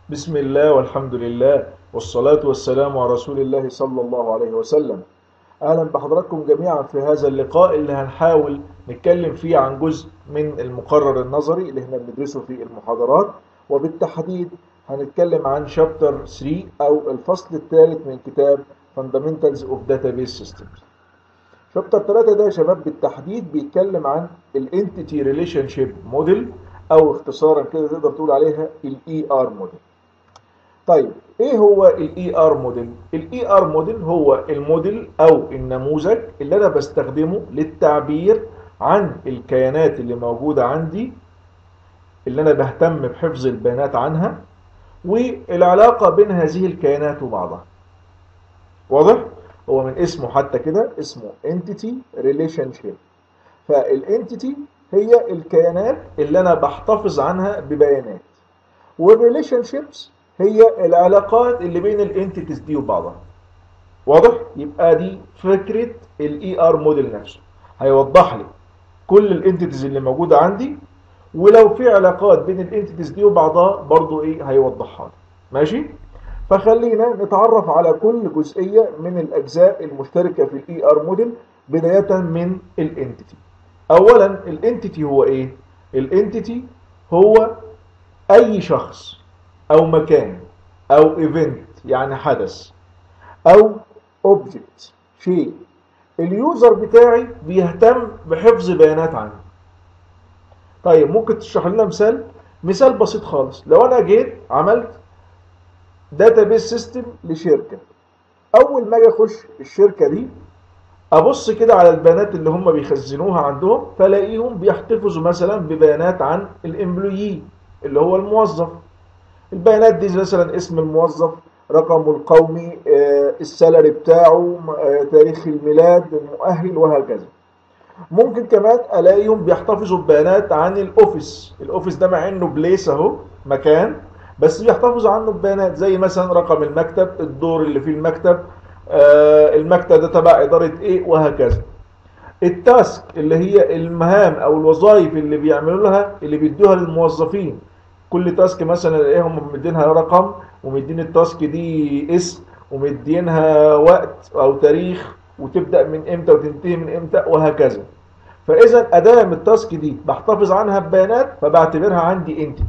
بسم الله والحمد لله والصلاة والسلام على رسول الله صلى الله عليه وسلم أهلا بحضراتكم جميعا في هذا اللقاء اللي هنحاول نتكلم فيه عن جزء من المقرر النظري اللي احنا بندرسه في المحاضرات وبالتحديد هنتكلم عن شابتر 3 أو الفصل الثالث من كتاب Fundamentals of Database Systems شابتر 3 ده يا شباب بالتحديد بيتكلم عن الانتيتي ريليشن شيب موديل او اختصارا كده تقدر تقول عليها الاي ار موديل طيب ايه هو الاي ار موديل الاي ار موديل هو الموديل او النموذج اللي انا بستخدمه للتعبير عن الكيانات اللي موجوده عندي اللي انا بهتم بحفظ البيانات عنها والعلاقه بين هذه الكيانات وبعضها واضح هو من اسمه حتى كده اسمه entity relationship فالانتيتي هي الكيانات اللي انا بحتفظ عنها ببيانات والريليشن شيبس هي العلاقات اللي بين الانتيتيز دي وبعضها واضح يبقى دي فكره الاي ار موديل نفسه هيوضح لي كل الانتيتيز اللي موجوده عندي ولو في علاقات بين الانتيتيز دي وبعضها برضو ايه هيوضحها لي ماشي فخلينا نتعرف على كل جزئيه من الاجزاء المشتركه في الاي ار موديل بدايه من الانتيتي اولا الانتيتي هو ايه الانتيتي هو اي شخص او مكان او ايفنت يعني حدث او اوبجكت شيء اليوزر بتاعي بيهتم بحفظ بيانات عنه طيب ممكن تشرح لنا مثال مثال بسيط خالص لو انا جيت عملت داتابيس سيستم لشركه اول ما اجي اخش الشركه دي ابص كده على البيانات اللي هم بيخزنوها عندهم فلاقيهم بيحتفظوا مثلا ببيانات عن الامبلويي اللي هو الموظف البيانات دي مثلا اسم الموظف رقمه القومي السالري بتاعه تاريخ الميلاد المؤهل وهكذا ممكن كمان الاقيهم بيحتفظوا ببيانات عن الاوفيس الاوفيس ده مع انه بليس اهو مكان بس بيحتفظوا عنه ببيانات زي مثلا رقم المكتب الدور اللي فيه المكتب آه المكتب ده تبع اداره ايه وهكذا التاسك اللي هي المهام او الوظائف اللي بيعملوا لها اللي بيدوها للموظفين كل تاسك مثلا الاقيهم مدينها رقم ومدين التاسك دي اسم ومدينها وقت او تاريخ وتبدا من امتى وتنتهي من امتى وهكذا فاذا ادام التاسك دي بحتفظ عنها ببيانات فبعتبرها عندي انتيتي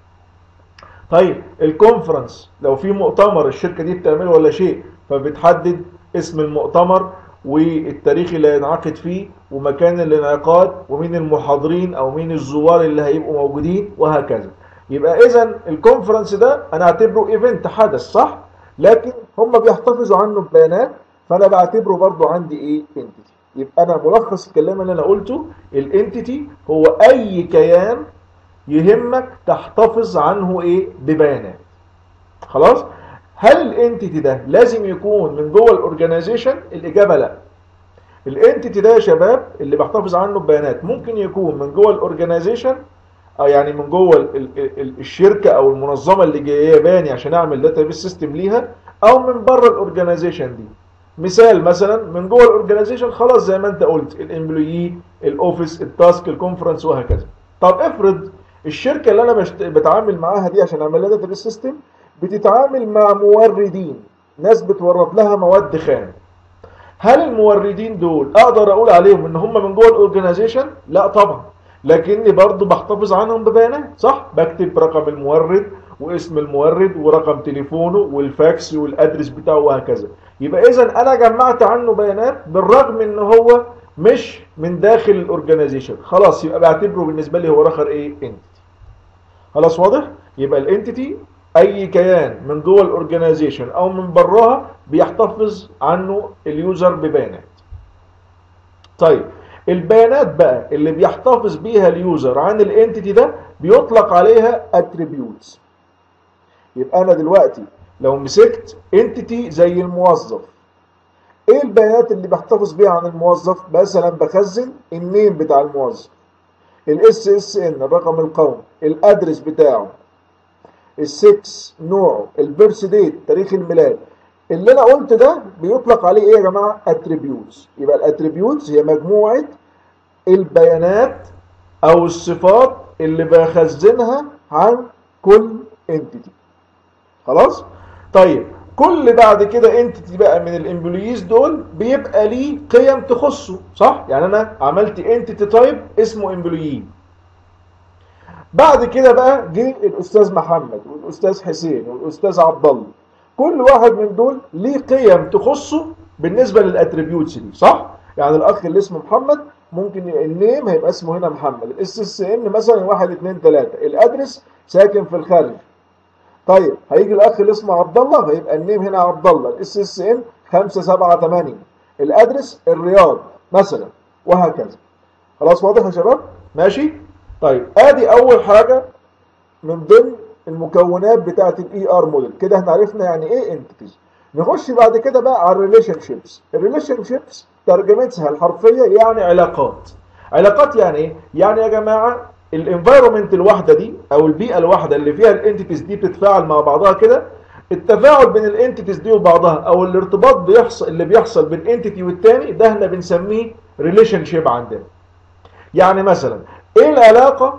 طيب الكونفرنس لو في مؤتمر الشركه دي بتعمله ولا شيء فبتحدد اسم المؤتمر والتاريخ اللي هينعقد فيه ومكان الانعقاد ومين المحاضرين او مين الزوار اللي هيبقوا موجودين وهكذا يبقى اذا الكونفرنس ده انا اعتبره ايفنت حدث صح لكن هم بيحتفظوا عنه ببيانات فانا بعتبره برضو عندي ايه انتيتي يبقى انا ملخص الكلام اللي انا قلته الانتيتي هو اي كيان يهمك تحتفظ عنه ايه ببيانات خلاص هل الانتيتي ده لازم يكون من جوه الاورجنايزيشن الاجابه لا الانتيتي ده يا شباب اللي بحتفظ عنه ببيانات ممكن يكون من جوه الاورجنايزيشن او يعني من جوه ال ال ال الشركه او المنظمه اللي جايباني عشان اعمل داتابيس سيستم ليها او من بره الاورجنايزيشن دي مثال مثلا من جوه الاورجنايزيشن خلاص زي ما انت قلت الامبلويي الاوفيس التاسك الكونفرنس وهكذا طب افرض الشركه اللي انا بشت... بتعامل معاها دي عشان اعمل لها داتابيس سيستم بتتعامل مع موردين ناس بتورد لها مواد خام هل الموردين دول اقدر اقول عليهم ان هم من جوه الاورجنايزيشن لا طبعا لكني برضو بحتفظ عنهم ببيانات صح بكتب رقم المورد واسم المورد ورقم تليفونه والفاكس والادرس بتاعه وهكذا يبقى اذا انا جمعت عنه بيانات بالرغم ان هو مش من داخل الاورجنايزيشن خلاص يبقى بعتبره بالنسبه لي هو رخر ايه انتيتي خلاص واضح يبقى الانتيتي اي كيان من جوه الاورجنايزيشن او من براها بيحتفظ عنه اليوزر ببيانات طيب البيانات بقى اللي بيحتفظ بيها اليوزر عن الانتيتي ده بيطلق عليها اتريبيوتس يبقى انا دلوقتي لو مسكت انتيتي زي الموظف ايه البيانات اللي بحتفظ بيها عن الموظف مثلا بخزن النيم بتاع الموظف الاس اس ان الرقم القومي الادرس بتاعه السكس نوعه البيرث ديت تاريخ الميلاد اللي انا قلت ده بيطلق عليه ايه يا جماعه اتريبيوتس يبقى الاتريبيوتس هي مجموعه البيانات او الصفات اللي بخزنها عن كل انتيتي خلاص طيب كل بعد كده انتيتي بقى من الامبلويز دول بيبقى ليه قيم تخصه صح يعني انا عملت انتيتي تايب اسمه امبلويي بعد كده بقى جه الاستاذ محمد والاستاذ حسين والاستاذ عبد الله كل واحد من دول ليه قيم تخصه بالنسبه للاتريبيوتس دي صح يعني الاخ اللي اسمه محمد ممكن النيم هيبقى اسمه هنا محمد الاس اس ان مثلا 1 2 3 الادرس ساكن في الخارج طيب هيجي الاخ اللي اسمه عبد الله فيبقى النيم هنا عبد الله الاس اس ان 5 7 8 الادرس الرياض مثلا وهكذا خلاص واضح يا شباب ماشي طيب ادي اول حاجه من ضمن المكونات بتاعه الاي ار موديل كده احنا عرفنا يعني ايه انتيتيز نخش بعد كده بقى على الريليشن شيبس الريليشن شيبس ترجمتها الحرفيه يعني علاقات علاقات يعني ايه يعني يا جماعه الانفايرمنت الواحده دي او البيئه الواحده اللي فيها الانتيتيز دي بتتفاعل مع بعضها كده التفاعل بين الانتيتيز دي وبعضها او الارتباط بيحصل اللي بيحصل بين انتيتي والتاني ده احنا بنسميه ريليشن شيب عندنا يعني مثلا ايه العلاقه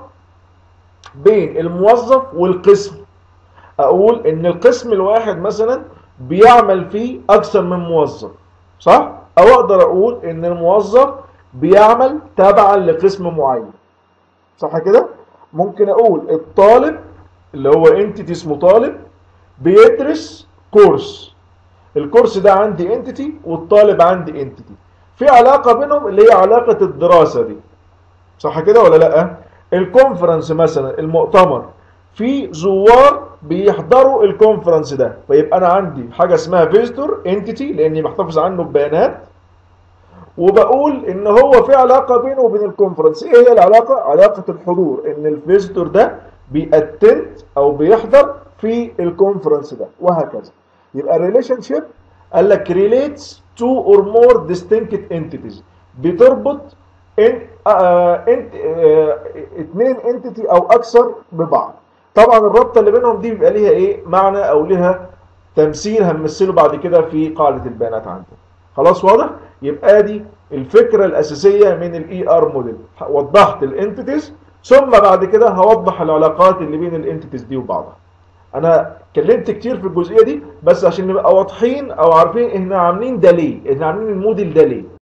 بين الموظف والقسم اقول ان القسم الواحد مثلا بيعمل فيه اكثر من موظف صح او اقدر اقول ان الموظف بيعمل تبعا لقسم معين صح كده ممكن اقول الطالب اللي هو انتيتي اسمه طالب بيدرس كورس الكورس ده عندي انتيتي والطالب عندي انتيتي في علاقه بينهم اللي هي علاقه الدراسه دي صح كده ولا لا الكونفرنس مثلا المؤتمر في زوار بيحضروا الكونفرنس ده فيبقى انا عندي حاجه اسمها فيزيتور انتيتي لاني بحتفظ عنه ببيانات وبقول ان هو في علاقه بينه وبين الكونفرنس ايه هي العلاقه علاقه الحضور ان الفيزيتور ده بيأتند او بيحضر في الكونفرنس ده وهكذا يبقى الريليشن شيب قال لك relates two or more distinct entities بتربط ان آه انت آه اتنين انتيتي او اكثر ببعض طبعا الرابطه اللي بينهم دي بيبقى ليها ايه معنى او ليها تمثيل هنمثله بعد كده في قاعده البيانات عندنا خلاص واضح يبقى دي الفكره الاساسيه من الاي ار موديل وضحت الانتيتيز ثم بعد كده هوضح العلاقات اللي بين الانتيتيز دي وبعضها انا اتكلمت كتير في الجزئيه دي بس عشان نبقى واضحين او عارفين احنا عاملين ده ليه احنا عاملين الموديل ده ليه